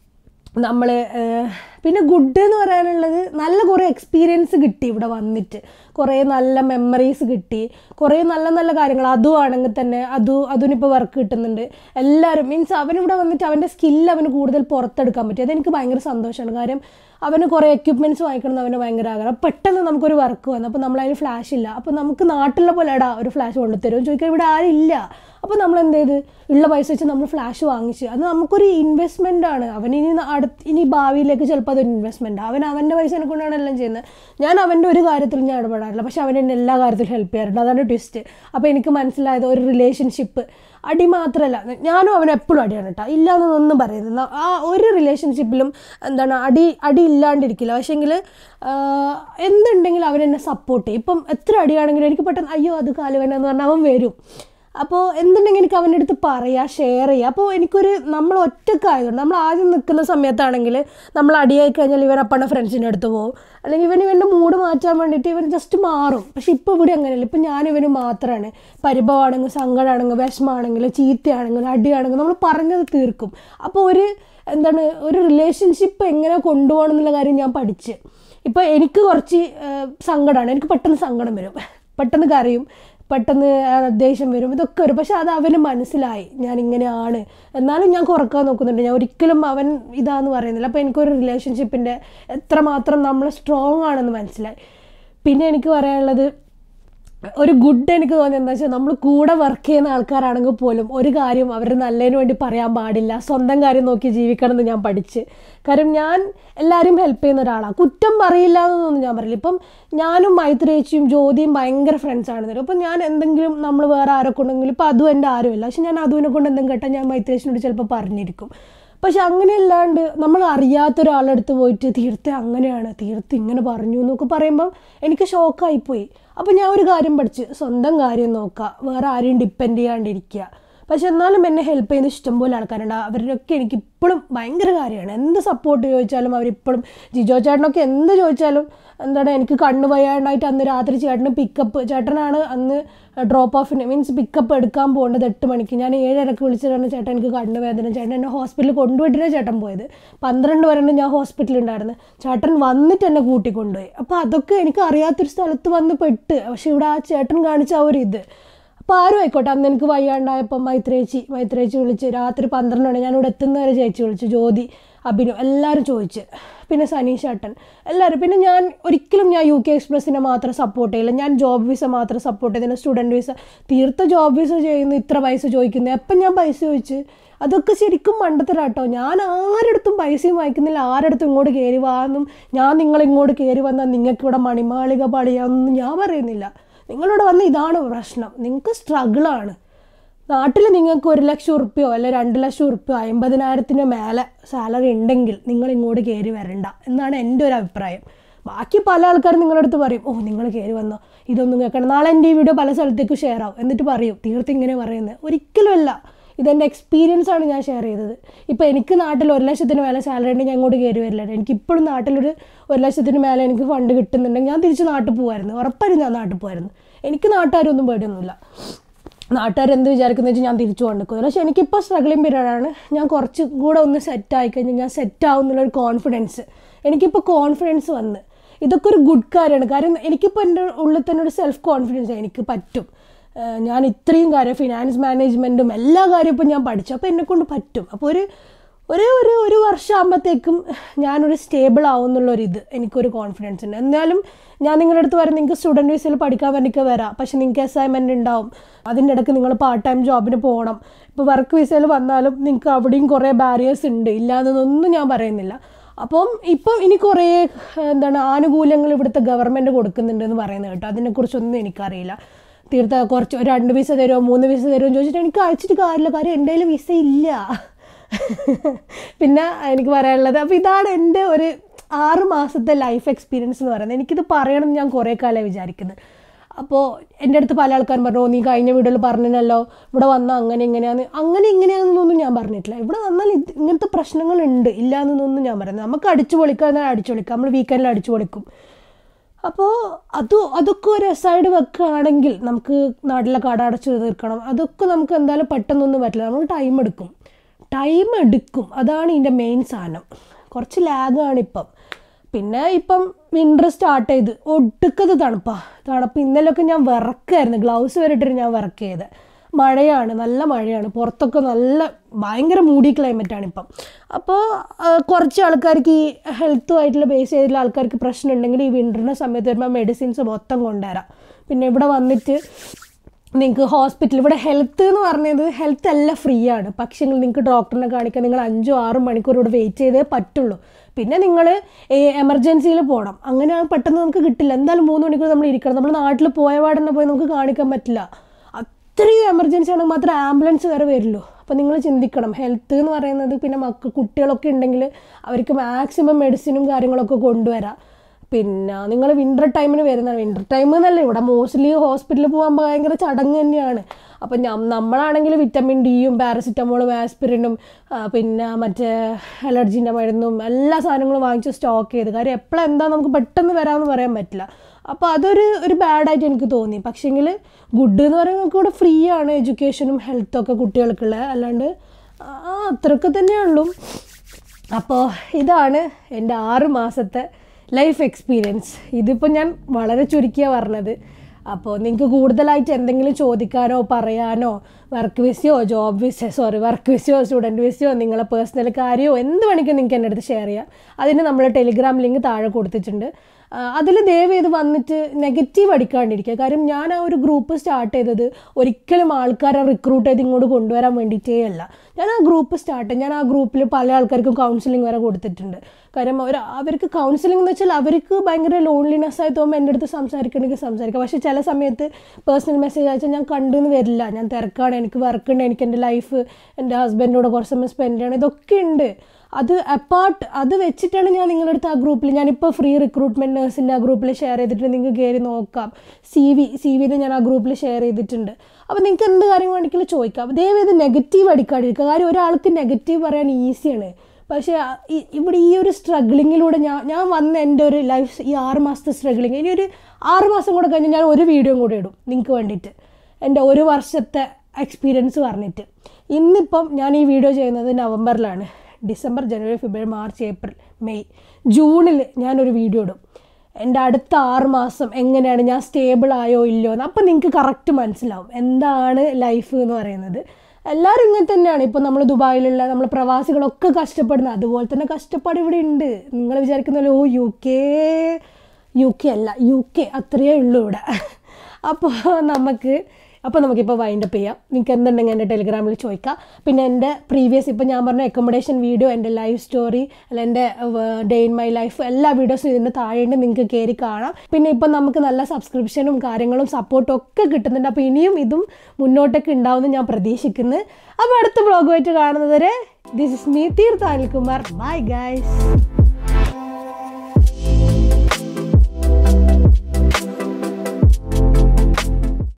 Speaker 1: നമ്മൾ പിന്നെ ഗുഡ് എന്ന് പറയാനുള്ളത് നല്ല കുറേ എക്സ്പീരിയൻസ് കിട്ടി ഇവിടെ വന്നിട്ട് കുറേ നല്ല മെമ്മറീസ് കിട്ടി കുറേ നല്ല നല്ല കാര്യങ്ങൾ അതും ആണെങ്കിൽ തന്നെ അതു അതിനിപ്പോൾ വർക്ക് കിട്ടുന്നുണ്ട് എല്ലാവരും മീൻസ് അവനിവിടെ വന്നിട്ട് അവൻ്റെ സ്കില്ല് അവന് കൂടുതൽ പുറത്തെടുക്കാൻ പറ്റി അതെനിക്ക് ഭയങ്കര സന്തോഷമാണ് കാര്യം അവന് കുറേ എക്യുപ്മെൻറ്റ്സ് വാങ്ങിക്കണം എന്ന് അവന് ഭയങ്കര ആഗ്രഹം പെട്ടെന്ന് നമുക്കൊരു വർക്ക് വന്നു അപ്പോൾ നമ്മളതിന് ഫ്ലാഷ് ഇല്ല അപ്പോൾ നമുക്ക് നാട്ടിലെ പോലെ എടാ ഒരു ഫ്ലാഷ് കൊണ്ടുതരും ചോദിക്കാൻ ഇവിടെ ആരില്ല അപ്പോൾ നമ്മൾ എന്ത് ചെയ്ത് ഉള്ള പൈസ വെച്ച് നമ്മൾ ഫ്ലാഷ് വാങ്ങിച്ച് അത് നമുക്കൊരു ഇൻവെസ്റ്റ്മെൻ്റ് ആണ് അവൻ ഇനി അടുത്ത് ഇനി ഭാവിയിലേക്ക് ചിലപ്പോൾ അതൊരു ഇൻവെസ്റ്റ്മെൻറ്റ് അവൻ അവൻ്റെ പൈസനെ കൊണ്ടാണ് എല്ലാം ചെയ്യുന്നത് ഞാൻ അവൻ്റെ ഒരു കാര്യത്തിലും ഞാൻ ഇടപെടാറില്ല പക്ഷെ അവൻ എന്നെ എല്ലാ കാര്യത്തിലും ഹെൽപ്പ് ചെയ്യാറുണ്ട് അതാണ് ട്വിസ്റ്റ് അപ്പോൾ എനിക്ക് മനസ്സിലായത് ഒരു റിലേഷൻഷിപ്പ് അടി മാത്രമല്ല ഞാനും അവൻ എപ്പോഴും അടിയാണ് കേട്ടോ ഇല്ല എന്നൊന്നും പറയുന്നത് ആ ഒരു റിലേഷൻഷിപ്പിലും എന്താണ് അടി അടി ഇല്ലാണ്ടിരിക്കില്ല പക്ഷേങ്കിൽ എന്തുണ്ടെങ്കിലും അവൻ എന്നെ സപ്പോർട്ട് ചെയ്യും ഇപ്പം എത്ര അടിയാണെങ്കിലും എനിക്ക് പെട്ടെന്ന് അയ്യോ അത് കാല് വേണ്ടെന്ന് പറഞ്ഞാൽ അവൻ വരും അപ്പോൾ എന്തുണ്ടെങ്കിൽ എനിക്ക് അവൻ്റെ അടുത്ത് പറയാം ഷെയർ ചെയ്യുക അപ്പോൾ എനിക്കൊരു നമ്മൾ ഒറ്റക്കായതുകൊണ്ട് നമ്മൾ ആദ്യം നിൽക്കുന്ന സമയത്താണെങ്കിൽ നമ്മൾ അടിയായി കഴിഞ്ഞാൽ ഇവൻ അപ്പണ ഫ്രണ്ട്സിൻ്റെ അടുത്ത് പോകും അല്ലെങ്കിൽ ഇവൻ ഇവൻ്റെ മൂഡ് മാറ്റാൻ വേണ്ടിയിട്ട് ഇവൻ ജസ്റ്റ് മാറും പക്ഷെ ഇപ്പോൾ ഇവിടെ അങ്ങനെയല്ല ഇപ്പം ഞാൻ ഇവന് മാത്രമാണ് പരിഭവമാണെങ്കിൽ സങ്കടമാണെങ്കിൽ വിഷമമാണെങ്കിൽ ചീത്തയാണെങ്കിൽ അടിയാണെങ്കിൽ നമ്മൾ പറഞ്ഞത് തീർക്കും അപ്പോൾ ഒരു എന്താണ് ഒരു റിലേഷൻഷിപ്പ് എങ്ങനെ കൊണ്ടുപോകണം എന്നുള്ള കാര്യം ഞാൻ പഠിച്ച് ഇപ്പോൾ എനിക്ക് കുറച്ച് സങ്കടമാണ് എനിക്ക് പെട്ടെന്ന് സങ്കടം വരും പെട്ടെന്ന് കരയും പെട്ടെന്ന് ദേഷ്യം വരും ഇതൊക്കെ വരും പക്ഷെ അത് അവന് മനസ്സിലായി ഞാൻ ഇങ്ങനെയാണ് എന്നാലും ഞാൻ കുറക്കാൻ നോക്കുന്നുണ്ട് ഞാൻ ഒരിക്കലും അവൻ ഇതാന്ന് പറയുന്നില്ല അപ്പോൾ എനിക്കൊരു റിലേഷൻഷിപ്പിൻ്റെ എത്രമാത്രം നമ്മൾ സ്ട്രോങ് ആണെന്ന് മനസ്സിലായി പിന്നെ എനിക്ക് പറയാനുള്ളത് ഒരു ഗുഡ് എനിക്ക് തോന്നിയത് എന്താ വെച്ചാൽ നമ്മൾ കൂടെ വർക്ക് ചെയ്യുന്ന ആൾക്കാരാണെങ്കിൽ പോലും ഒരു കാര്യം അവരുടെ നല്ലതിന് വേണ്ടി പറയാൻ പാടില്ല സ്വന്തം കാര്യം നോക്കി ജീവിക്കണം എന്ന് ഞാൻ പഠിച്ച് കാര്യം ഞാൻ എല്ലാവരും ഹെൽപ്പ് ചെയ്യുന്ന ഒരാളാണ് കുറ്റം പറയില്ല എന്നൊന്നും ഞാൻ പറയില്ല ഇപ്പം ഞാനും മൈത്രേച്ചിയും ജ്യോതിയും ഭയങ്കര ഫ്രണ്ട്സാണ് തരും അപ്പം ഞാൻ എന്തെങ്കിലും നമ്മൾ വേറെ ആരൊക്കെ ഉണ്ടെങ്കിലും ഇപ്പം അതും എൻ്റെ ആരുമില്ല പക്ഷെ ഞാൻ അതുവിനെ കൊണ്ട് എന്തെങ്കിലും കേട്ടാൽ ഞാൻ മൈത്രേച്ചിനോട് ചിലപ്പോൾ പറഞ്ഞിരിക്കും പക്ഷെ അങ്ങനെ അല്ലാണ്ട് നമ്മൾ അറിയാത്ത ഒരാളെടുത്ത് പോയിട്ട് തീർത്ത് അങ്ങനെയാണ് തീർത്ത് ഇങ്ങനെ പറഞ്ഞു എന്നൊക്കെ പറയുമ്പം എനിക്ക് ഷോക്കായിപ്പോയി അപ്പോൾ ഞാൻ ഒരു കാര്യം പഠിച്ച് സ്വന്തം കാര്യം നോക്കുക വേറെ ആരെയും ഡിപ്പെൻഡ് ചെയ്യാണ്ടിരിക്കുക പക്ഷെ എന്നാലും എന്നെ ഹെൽപ്പ് ചെയ്യുന്ന ഇഷ്ടംപോലെ ആൾക്കാരുണ്ട് അവരൊക്കെ എനിക്ക് ഇപ്പോഴും ഭയങ്കര കാര്യമാണ് എന്ത് സപ്പോർട്ട് ചോദിച്ചാലും അവരിപ്പോഴും ജിജോ ചേട്ടനൊക്കെ എന്ത് ചോദിച്ചാലും എന്താണ് എനിക്ക് കണ്ണ് വയ്യാണ്ടായിട്ട് അന്ന് രാത്രി ചേട്ടന് പിക്കപ്പ് ചേട്ടനാണ് അന്ന് ഡ്രോപ്പ് ഓഫിന് മീൻസ് പിക്കപ്പ് എടുക്കാൻ പോകേണ്ടത് എട്ട് മണിക്ക് ഞാൻ ഏഴരക്ക് വിളിച്ചിട്ടാണ് ചേട്ടൻ എനിക്ക് കണ്ണ് വേദന ചേട്ടൻ എന്നെ ഹോസ്പിറ്റലിൽ കൊണ്ടുപോയിട്ടാണ് ചേട്ടൻ പോയത് പന്ത്രണ്ട് വരെ ഞാൻ ഹോസ്പിറ്റലിൽ ഉണ്ടായിരുന്നു ചേട്ടൻ വന്നിട്ട് എന്നെ കൂട്ടിക്കൊണ്ടുപോയി അപ്പോൾ അതൊക്കെ എനിക്ക് അറിയാത്തൊരു സ്ഥലത്ത് വന്ന് പെട്ട് പക്ഷെ ഇവിടെ ആ ചേട്ടൻ കാണിച്ച ആ ഒരു ഇത് അപ്പോൾ ആരും ആയിക്കോട്ടെ അന്ന് എനിക്ക് വയ്യാണ്ടായപ്പോൾ മൈത്രേച്ചി മൈത്രേച്ചി വിളിച്ച് രാത്രി പന്ത്രണ്ട് മണി ഞാനിവിടെ എത്തുന്നവരെ ചേച്ചി വിളിച്ചു ജ്യോതി അഭിനവ് എല്ലാവരും ചോദിച്ച് പിന്നെ സനീഷ് ഏട്ടൻ എല്ലാവരും പിന്നെ ഞാൻ ഒരിക്കലും ഞാൻ യു കെ എക്സ്പ്രസ്സിനെ മാത്രം സപ്പോർട്ട് ചെയ്യില്ല ഞാൻ ജോബ് വിസ മാത്രം സപ്പോർട്ട് ചെയ്യുന്ന സ്റ്റുഡൻറ്റ് വിസ തീർത്ത ജോബ് വിസ ചെയ്യുന്നു ഇത്ര പൈസ ചോദിക്കുന്നത് എപ്പം ഞാൻ പൈസ ചോദിച്ച് അതൊക്കെ ശരിക്കും മണ്ടത്തരാട്ടോ ഞാൻ ആരടുത്തും പൈസയും വായിക്കുന്നില്ല ആരടുത്തും ഇങ്ങോട്ട് കയറി വാന്നും ഞാൻ നിങ്ങളിങ്ങോട്ട് കയറി വന്നാൽ നിങ്ങൾക്ക് ഇവിടെ മണിമാളിക പണിയാന്നൊന്നും ഞാൻ പറയുന്നില്ല നിങ്ങളിവിടെ വന്ന ഇതാണ് പ്രശ്നം നിങ്ങൾക്ക് സ്ട്രഗിളാണ് നാട്ടിൽ നിങ്ങൾക്ക് ഒരു ലക്ഷം ഉറുപ്പ്യോ അല്ല രണ്ട് ലക്ഷം ഉറുപ്പ്യോ അമ്പതിനായിരത്തിന് മേലെ സാലറി ഉണ്ടെങ്കിൽ നിങ്ങൾ ഇങ്ങോട്ട് കയറി വരണ്ട എന്നാണ് എൻ്റെ ഒരു അഭിപ്രായം ബാക്കി പല ആൾക്കാരും നിങ്ങളുടെ അടുത്ത് പറയും ഓ നിങ്ങൾ കയറി വന്നോ ഇതൊന്നും കേൾക്കണം നാളെ എൻ്റെ ഈ വീഡിയോ പല സ്ഥലത്തേക്കും ഷെയർ ആവും എന്നിട്ട് പറയും തീർത്ത് ഇങ്ങനെ പറയുന്നത് ഒരിക്കലുമല്ല ഇതെൻ്റെ എക്സ്പീരിയൻസ് ആണ് ഞാൻ ഷെയർ ചെയ്തത് ഇപ്പോൾ എനിക്ക് നാട്ടിൽ ഒരു ലക്ഷത്തിന് മേലെ സാലറി ഉണ്ടെങ്കിൽ ഞാൻ ഇങ്ങോട്ട് കയറി വരില്ല എനിക്ക് ഇപ്പോഴും നാട്ടിലൊരു ഒരു ലക്ഷത്തിന് മേലെ എനിക്ക് ഫണ്ട് കിട്ടുന്നുണ്ടെങ്കിൽ ഞാൻ തിരിച്ച് നാട്ടിൽ പോകുമായിരുന്നു ഉറപ്പായും ഞാൻ നാട്ടിൽ പോകുമായിരുന്നു എനിക്ക് നാട്ടുകാരൊന്നും പേടിയൊന്നുമില്ല നാട്ടുകാർ എന്ത് വിചാരിക്കുന്ന വെച്ചാൽ ഞാൻ തിരിച്ചു കൊണ്ടുക്കും പക്ഷേ എനിക്കിപ്പോൾ സ്ട്രഗ്ലിംഗ് പീരീഡാണ് ഞാൻ കുറച്ച് കൂടെ ഒന്ന് സെറ്റ് ആയി കഴിഞ്ഞാൽ ഞാൻ സെറ്റ് ആവും എന്നുള്ളൊരു കോൺഫിഡൻസ് എനിക്കിപ്പോൾ കോൺഫിഡൻസ് വന്ന് ഇതൊക്കെ ഒരു ഗുഡ് കാര്യമാണ് കാര്യം എനിക്കിപ്പോൾ എൻ്റെ ഉള്ളിൽ തന്നെ ഒരു സെൽഫ് കോൺഫിഡൻസ് എനിക്ക് പറ്റും ഏഹ് ഞാൻ ഇത്രയും കാര്യം ഫിനാൻസ് മാനേജ്മെൻറ്റും എല്ലാ കാര്യവും ഇപ്പോൾ ഞാൻ പഠിച്ചു അപ്പോൾ എന്നെക്കൊണ്ട് പറ്റും അപ്പോൾ ഒരു ഒരു ഒരു ഒരു വർഷം ആകുമ്പോഴത്തേക്കും ഞാനൊരു സ്റ്റേബിൾ ആവും എന്നുള്ളൊരിത് എനിക്കൊരു കോൺഫിഡൻസ് ഉണ്ട് എന്നാലും ഞാൻ നിങ്ങളുടെ അടുത്ത് വരാം നിങ്ങൾക്ക് സ്റ്റുഡൻറ്റ് വിസയിൽ പഠിക്കാൻ വേണ്ടിയൊക്കെ വരാം പക്ഷെ നിങ്ങൾക്ക് അസൈൻമെൻറ്റ് ഉണ്ടാവും അതിൻ്റെ ഇടയ്ക്ക് നിങ്ങൾ പാർട്ട് ടൈം ജോബിന് പോകണം ഇപ്പോൾ വർക്ക് വിസയിൽ വന്നാലും നിങ്ങൾക്ക് അവിടെയും കുറേ ബാരിയേഴ്സ് ഉണ്ട് ഇല്ലാന്നൊന്നും ഞാൻ പറയുന്നില്ല അപ്പം ഇപ്പം ഇനി കുറേ എന്താണ് ആനുകൂല്യങ്ങൾ ഇവിടുത്തെ ഗവൺമെൻറ് കൊടുക്കുന്നുണ്ടെന്ന് പറയുന്നത് കേട്ടോ അതിനെക്കുറിച്ചൊന്നും എനിക്കറിയില്ല തീർത്ത കുറച്ച് ഒരു രണ്ട് വിസ തരുമോ മൂന്ന് വിസ തരുമോ എന്ന് ചോദിച്ചിട്ട് എനിക്ക് അയച്ചിട്ട് കാര്യമില്ല കാര്യം എൻ്റെ കയ്യിൽ വിസ ഇല്ല പിന്നെ എനിക്ക് പറയാനുള്ളത് അപ്പോൾ ഇതാണ് എൻ്റെ ഒരു ആറ് മാസത്തെ ലൈഫ് എക്സ്പീരിയൻസ് എന്ന് പറയുന്നത് എനിക്കിത് പറയണം എന്ന് ഞാൻ കുറേ കാലമായി വിചാരിക്കുന്നത് അപ്പോൾ എൻ്റെ അടുത്ത് പല ആൾക്കാരും പറഞ്ഞു "ഓ, നീ കഴിഞ്ഞ വീഡിയോയിൽ പറഞ്ഞല്ലോ ഇവിടെ വന്നാൽ അങ്ങനെ ഇങ്ങനെയാന്ന് അങ്ങനെ ഇങ്ങനെയാണെന്നൊന്നും ഞാൻ പറഞ്ഞിട്ടില്ല ഇവിടെ വന്നാൽ ഇത് ഇങ്ങനത്തെ പ്രശ്നങ്ങളുണ്ട് ഇല്ല എന്നൊന്നും ഞാൻ പറയുന്നത് നമുക്ക് അടിച്ചു പൊളിക്കാൻ അടിച്ചു പൊളിക്കാം നമ്മൾ വീക്കെൻഡിൽ അടിച്ചു പൊളിക്കും അപ്പോൾ അത് അതൊക്കെ ഒരു സൈഡ് വെക്കുകയാണെങ്കിൽ നമുക്ക് നാട്ടിലെ കട അടച്ച് തീർക്കണം അതൊക്കെ നമുക്ക് എന്തായാലും പെട്ടെന്നൊന്നും പറ്റില്ല നമുക്ക് ടൈം എടുക്കും ടൈം എടുക്കും അതാണ് ഇതിൻ്റെ മെയിൻ സാധനം കുറച്ച് ലാഗാണ് ഇപ്പം പിന്നെ ഇപ്പം വിൻ്റർ സ്റ്റാർട്ട് ചെയ്ത് ഒടുക്കത് തണുപ്പാ തണുപ്പ് ഇന്നലെയൊക്കെ ഞാൻ വിറക്കായിരുന്നു ഗ്ലൗസ് വരെയിട്ടിട്ട് ഞാൻ വർക്ക് ചെയ്ത് മഴയാണ് നല്ല മഴയാണ് പുറത്തൊക്കെ നല്ല ഭയങ്കര മൂടി ക്ലൈമറ്റാണ് ഇപ്പം അപ്പോൾ കുറച്ച് ആൾക്കാർക്ക് ഈ ഹെൽത്തുമായിട്ടുള്ള ബേസ് ചെയ്തിട്ടുള്ള ആൾക്കാർക്ക് പ്രശ്നം ഉണ്ടെങ്കിൽ ഈ വിൻ്ററിൻ്റെ സമയത്ത് വരുമ്പോൾ മെഡിസിൻസ് മൊത്തം കൊണ്ടുവരാം പിന്നെ ഇവിടെ വന്നിട്ട് നിങ്ങൾക്ക് ഹോസ്പിറ്റൽ ഇവിടെ ഹെൽത്ത് എന്ന് പറഞ്ഞത് ഹെൽത്ത് എല്ലാം ഫ്രീ ആണ് പക്ഷേ നിങ്ങൾക്ക് ഡോക്ടറിനെ കാണിക്കാൻ നിങ്ങൾ അഞ്ചോ ആറും മണിക്കൂർ ഇവിടെ വെയിറ്റ് ചെയ്തേ പറ്റുള്ളൂ പിന്നെ നിങ്ങൾ എമർജൻസിയിൽ പോകണം അങ്ങനെയാണ് പെട്ടെന്ന് നമുക്ക് കിട്ടില്ല എന്തായാലും മൂന്ന് മണിക്കൂർ നമ്മൾ ഇരിക്കണം നമ്മൾ നാട്ടിൽ പോയ പാടന്നെ പോയി നമുക്ക് കാണിക്കാൻ പറ്റില്ല അത്രയും എമർജൻസി ആണെങ്കിൽ മാത്രമേ ആംബുലൻസ് വരെ വരുള്ളൂ അപ്പോൾ നിങ്ങൾ ചിന്തിക്കണം ഹെൽത്ത് എന്ന് പറയുന്നത് പിന്നെ മക്ക കുട്ടികളൊക്കെ ഉണ്ടെങ്കിൽ അവർക്ക് മാക്സിമം മെഡിസിനും കാര്യങ്ങളൊക്കെ കൊണ്ടുവരാം പിന്നെ നിങ്ങൾ വിൻ്റർ ടൈമിന് വരുന്ന വിൻ്റർ ടൈം എന്നല്ല ഇവിടെ മോസ്റ്റ്ലി ഹോസ്പിറ്റലിൽ പോകാൻ ഭയങ്കര ചടങ്ങ് തന്നെയാണ് അപ്പം ഞ- നമ്മളാണെങ്കിൽ വിറ്റമിൻ ഡിയും പാരസിറ്റമോളും ആസ്പിരിനും ആ, പിന്നെ മറ്റേ അലർജീൻ്റെ മരുന്നും എല്ലാ സാധനങ്ങളും വാങ്ങിച്ച് സ്റ്റോക്ക് ചെയ്ത് കാര്യം എപ്പോഴും എന്താ നമുക്ക് പെട്ടെന്ന് വരാമെന്ന് പറയാൻ പറ്റില്ല അപ്പോൾ അതൊരു ഒരു ബാഡായിട്ട് എനിക്ക് തോന്നി പക്ഷേങ്കിൽ ഗുഡ് എന്ന് പറയുന്നത് നമുക്ക് ഇവിടെ ഫ്രീ ആണ് എഡ്യൂക്കേഷനും ഹെൽത്തൊക്കെ കുട്ടികൾക്കുള്ള അല്ലാണ്ട് ആ അത്രയൊക്കെ തന്നെയുള്ളൂ അപ്പോൾ ഇതാണ് എൻ്റെ ആറ് മാസത്തെ ലൈഫ് എക്സ്പീരിയൻസ് ഇതിപ്പോൾ ഞാൻ വളരെ ചുരുക്കിയാണ് പറഞ്ഞത് അപ്പോൾ നിങ്ങൾക്ക് കൂടുതലായിട്ട് എന്തെങ്കിലും ചോദിക്കാനോ പറയാനോ വർക്ക് വിസയോ ജോബ് വിസ സോറി വർക്ക് വിസയോ സ്റ്റുഡൻറ്റ് വിസയോ നിങ്ങളെ പേഴ്സണൽ കാര്യമോ എന്ത് വേണമെങ്കിലും നിങ്ങൾക്ക് എൻ്റെ അടുത്ത് ഷെയർ ചെയ്യാം അതിന് നമ്മൾ ടെലിഗ്രാം ലിങ്ക് താഴെ കൊടുത്തിട്ടുണ്ട് അതിൽ ദയവ് ചെയ്ത് വന്നിട്ട് നെഗറ്റീവ് അടിക്കാണ്ടിരിക്കുക കാര്യം ഞാൻ ആ ഒരു ഗ്രൂപ്പ് സ്റ്റാർട്ട് ചെയ്തത് ഒരിക്കലും ആൾക്കാരെ റിക്രൂട്ട് ചെയ്ത് ഇങ്ങോട്ട് കൊണ്ടുവരാൻ വേണ്ടിയിട്ടേ അല്ല ഞാൻ ആ ഗ്രൂപ്പ് സ്റ്റാർട്ട് ഞാൻ ആ ഗ്രൂപ്പിൽ പല ആൾക്കാർക്കും കൗൺസിലിംഗ് വരെ കൊടുത്തിട്ടുണ്ട് കാര്യം അവർ അവർക്ക് കൗൺസിലിംഗ് എന്ന് വെച്ചാൽ അവർക്ക് ഭയങ്കര ലോൺലിനെസ് ആയി തോന്നുമ്പോൾ എൻ്റെ അടുത്ത് സംസാരിക്കണമെങ്കിൽ സംസാരിക്കാം പക്ഷേ ചില സമയത്ത് പേഴ്സണൽ മെസ്സേജ് അയച്ചാൽ ഞാൻ കണ്ടെന്ന് വരില്ല ഞാൻ തിരക്കാണ് എനിക്ക് വർക്ക് ഉണ്ട് എനിക്ക് എൻ്റെ ലൈഫ് എൻ്റെ ഹസ്ബൻഡിനോട് കുറച്ച് സമയം സ്പെൻഡ് ചെയ്യണം ഇതൊക്കെ ഉണ്ട് അത് അപ്പാർട്ട് അത് വെച്ചിട്ടാണ് ഞാൻ നിങ്ങളുടെ അടുത്ത് ആ ഗ്രൂപ്പിൽ ഞാനിപ്പോൾ ഫ്രീ റിക്രൂട്ട്മെൻറ്റ് നേഴ്സിൻ്റെ ആ ഗ്രൂപ്പിൽ ഷെയർ ചെയ്തിട്ട് നിങ്ങൾക്ക് കയറി നോക്കാം സി വി സി വിന്ന് ഞാൻ ആ ഗ്രൂപ്പിൽ ഷെയർ ചെയ്തിട്ടുണ്ട് അപ്പോൾ നിങ്ങൾക്ക് എന്ത് കാര്യം വേണമെങ്കിലും ചോദിക്കാം ദയവ് ഇത് നെഗറ്റീവ് അടിക്കാതിരിക്കുക കാര്യം ഒരാൾക്ക് നെഗറ്റീവ് പറയാൻ ഈസിയാണ് പക്ഷേ ആ- ഈ- ഇവിടെ ഈ ഒരു സ്ട്രഗ്ലിങ്ങിലൂടെ ഞാൻ ഞാൻ വന്ന എൻ്റെ ഒരു ലൈഫ് ഈ ആറ് മാസത്തെ സ്ട്രഗ്ലിങ് ഇനി ഒരു ആറ് മാസം കൂടെ കഴിഞ്ഞ് ഞാൻ ഒരു വീഡിയോ കൂടെ ഇടും നിങ്ങൾക്ക് വേണ്ടിയിട്ട് എൻ്റെ ഒരു വർഷത്തെ എക്സ്പീരിയൻസ് പറഞ്ഞിട്ട് ഇന്നിപ്പം ഞാൻ ഈ വീഡിയോ ചെയ്യുന്നത് നവംബറിലാണ് December January February March April May ജൂണിൽ ഞാനൊരു വീഡിയോ ഇടും എൻ്റെ അടുത്ത ആറ് മാസം എങ്ങനെയാണ് ഞാൻ സ്റ്റേബിൾ ആയോ ഇല്ലയോ എന്ന് അപ്പം നിങ്ങൾക്ക് കറക്റ്റ് മനസ്സിലാവും എന്താണ് ലൈഫ് എന്ന് പറയുന്നത് എല്ലാവരും ഇങ്ങനെ തന്നെയാണ് ഇപ്പോൾ നമ്മൾ ദുബായിലുള്ള നമ്മൾ പ്രവാസികളൊക്കെ കഷ്ടപ്പെടുന്നത് അതുപോലെ തന്നെ കഷ്ടപ്പാട് ഇവിടെ ഉണ്ട് നിങ്ങൾ വിചാരിക്കുന്ന പോലെ oh U K U K അല്ല യു കെ അത്രയേ ഉള്ളൂ ഇവിടെ അപ്പോൾ നമുക്ക് അപ്പോൾ നമുക്കിപ്പോൾ വൈൻഡപ്പ് ചെയ്യാം നിങ്ങൾക്ക് എന്തുണ്ടെങ്കിൽ എൻ്റെ ടെലിഗ്രാമിൽ ചോദിക്കാം പിന്നെ എൻ്റെ പ്രീവിയസ് ഇപ്പോൾ ഞാൻ പറഞ്ഞ അക്കോമഡേഷൻ വീഡിയോ എൻ്റെ ലൈഫ് സ്റ്റോറി അല്ല എൻ്റെ ഡേ ഇൻ മൈ ലൈഫ് എല്ലാ വീഡിയോസും ഇതിൻ്റെ താഴെയുണ്ട് നിങ്ങൾക്ക് കയറി കാണാം പിന്നെ ഇപ്പം നമുക്ക് നല്ല സബ്സ്ക്രിപ്ഷനും കാര്യങ്ങളും സപ്പോർട്ടും ഒക്കെ കിട്ടുന്നുണ്ട് അപ്പോൾ ഇനിയും ഇതും മുന്നോട്ടൊക്കെ ഉണ്ടാവുമെന്ന് ഞാൻ പ്രതീക്ഷിക്കുന്നു അപ്പോൾ അടുത്ത ബ്ലോഗുമായിട്ട് കാണുന്നത് വരെ this is me Theertha Anilkumar bye guys